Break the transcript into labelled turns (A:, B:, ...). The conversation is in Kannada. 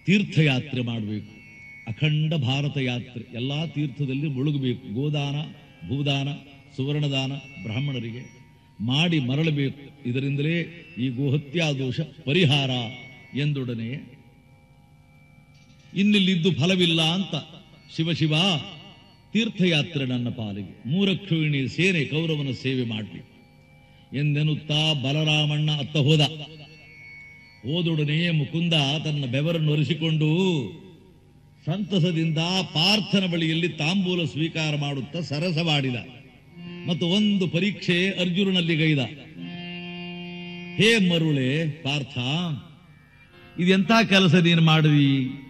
A: ತೀರ್ಥಯಾತ್ರೆ ಮಾಡಬೇಕು ಅಖಂಡ ಭಾರತ ಯಾತ್ರೆ ಎಲ್ಲ ತೀರ್ಥದಲ್ಲಿ ಮುಳುಗಬೇಕು ಗೋದಾನ ಭೂದಾನ ಸುವರ್ಣದಾನ ಬ್ರಾಹ್ಮಣರಿಗೆ ಮಾಡಿ ಮರಳಬೇಕು ಇದರಿಂದಲೇ ಈ ಗೋಹತ್ಯಾ ದೋಷ ಪರಿಹಾರ ಎಂದೊಡನೆ ಇನ್ನಿಲ್ಲಿದ್ದು ಫಲವಿಲ್ಲ ಅಂತ ಶಿವ ಶಿವ ತೀರ್ಥಯಾತ್ರೆ ನನ್ನ ಪಾಲಿಗೆ ಮೂರಕ್ಷೋಹಿಣಿ ಸೇನೆ ಕೌರವನ ಸೇವೆ ಮಾಡಲಿ ಎಂದೆನ್ನುತ್ತಾ ಬಲರಾಮಣ್ಣ ಅತ್ತ ಹೋದ ಹೋದೊಡನೆ ಮುಕುಂದ ತನ್ನ ಬೆವರನ್ನು ಒರೆಸಿಕೊಂಡು ಸಂತಸದಿಂದ ಪಾರ್ಥನ ಬಳಿಯಲ್ಲಿ ತಾಂಬೂಲ ಸ್ವೀಕಾರ ಮಾಡುತ್ತಾ ಸರಸವಾಡಿದ ಮತ್ತು ಒಂದು ಪರೀಕ್ಷೆ ಅರ್ಜುನನಲ್ಲಿ ಗೈದ ಹೇ ಮರುಳೆ ಪಾರ್ಥ ಇದೆಂಥ ಕೆಲಸ ನೀನು ಮಾಡಿದಿ